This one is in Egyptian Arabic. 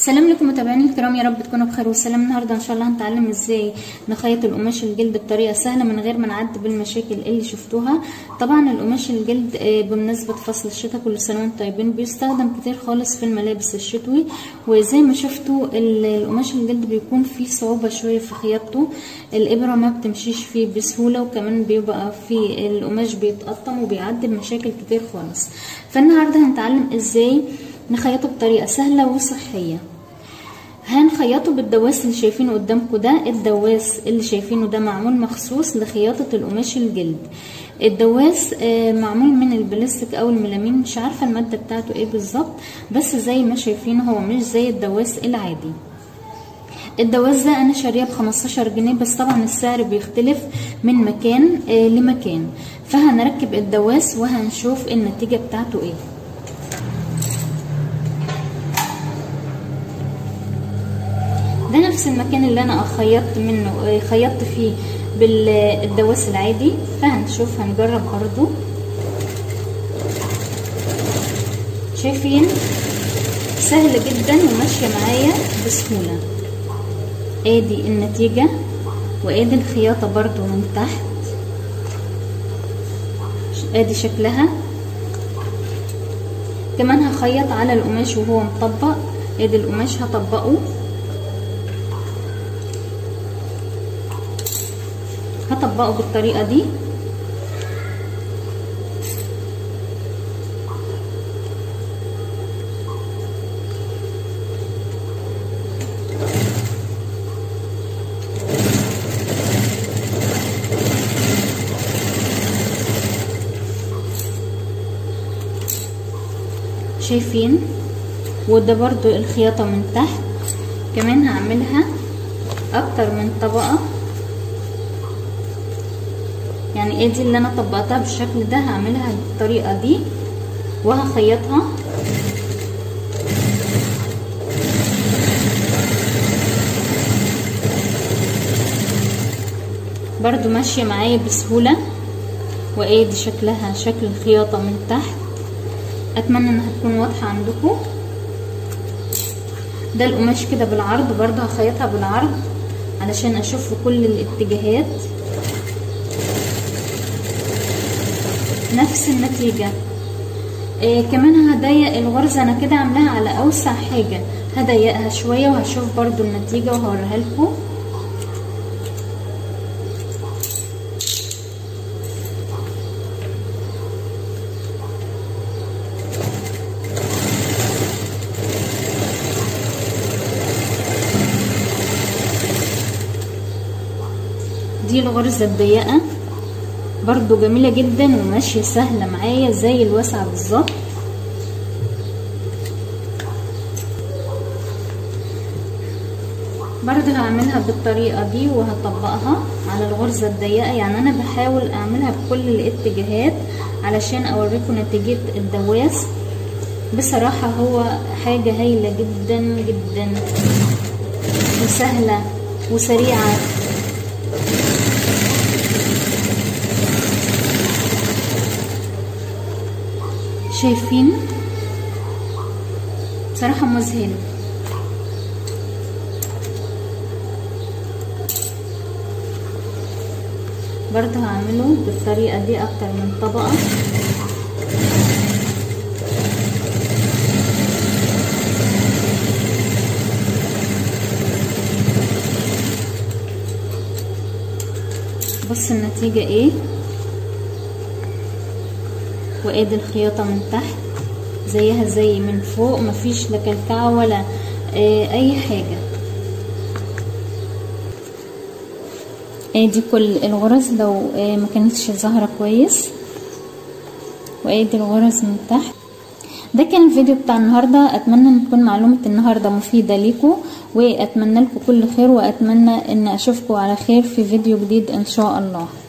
السلام لكم متابعيني الكرام يا رب تكونوا بخير وسلام النهارده ان شاء الله هنتعلم ازاي نخيط القماش الجلد بطريقه سهله من غير ما نعدي بالمشاكل اللي شفتوها طبعا القماش الجلد آه، بمناسبه فصل الشتاء كل سنه وانتم طيبين بيستخدم كتير خالص في الملابس الشتوي وزي ما شفتوا ال- القماش الجلد بيكون فيه صعوبه شويه في خياطته الابره ما بتمشيش فيه بسهوله وكمان بيبقى فيه القماش بيتقطم وبيعدي بمشاكل كتير خالص فالنهارده هنتعلم ازاي نخيطه بطريقه سهله وصحيه هنخيطه بالدواس اللي شايفينه قدامكم ده الدواس اللي شايفينه ده معمول مخصوص لخياطة القماش الجلد الدواس آه، معمول من البلاستيك او الميلامين مش عارفة المادة بتاعته ايه بالظبط بس زي ما شايفينه هو مش زي الدواس العادي الدواس ده انا شاريه ب 15 جنيه بس طبعا السعر بيختلف من مكان آه، لمكان فهنركب الدواس وهنشوف النتيجة بتاعته ايه ده نفس المكان اللي انا خيطت منه خيطت فيه بالدواس العادي فهنشوف هنجرب برضو شايفين سهل جدا وماشية معايا بسهولة ادي النتيجة وادي الخياطة برضو من تحت ادي شكلها كمان هخيط على القماش وهو مطبق ادي القماش هطبقه هطبقه بالطريقة دي شايفين وده برضو الخياطة من تحت كمان هعملها اكتر من طبقة يعني ايه دي اللي انا طبقتها بالشكل ده هعملها بالطريقه دي وهخيطها برضو ماشيه معايا بسهوله وادي شكلها شكل الخياطه من تحت اتمنى انها تكون واضحه عندكم ده القماش كده بالعرض برضو هخيطها بالعرض علشان اشوف في كل الاتجاهات نفس النتيجة إيه كمان هضيق الغرزة انا كده عاملاها على اوسع حاجة هضيقها شوية وهشوف برضو النتيجة وهوريها لكم دي الغرزة الضيقة برضو جميلة جدا وماشية سهلة معايا زي الواسعة بالظبط برضو هعملها بالطريقة دي وهطبقها على الغرزة الضيقة يعني انا بحاول اعملها بكل الاتجاهات علشان اوريكم نتيجة الدواس بصراحة هو حاجة هايلة جدا جدا وسهلة وسريعة شايفين صراحة مذهل برضه هعمله بالطريقة دي اكتر من طبقة بص النتيجة ايه وادي الخياطة من تحت زيها زي من فوق مفيش لا كلكعة ولا آه اي حاجة ادي كل الغرز لو آه ما كانتش ظاهرة كويس وادي الغرز من تحت ده كان الفيديو بتاع النهاردة اتمنى ان تكون معلومة النهاردة مفيدة ليكم واتمنى لكم كل خير واتمنى ان اشوفكم على خير في فيديو جديد ان شاء الله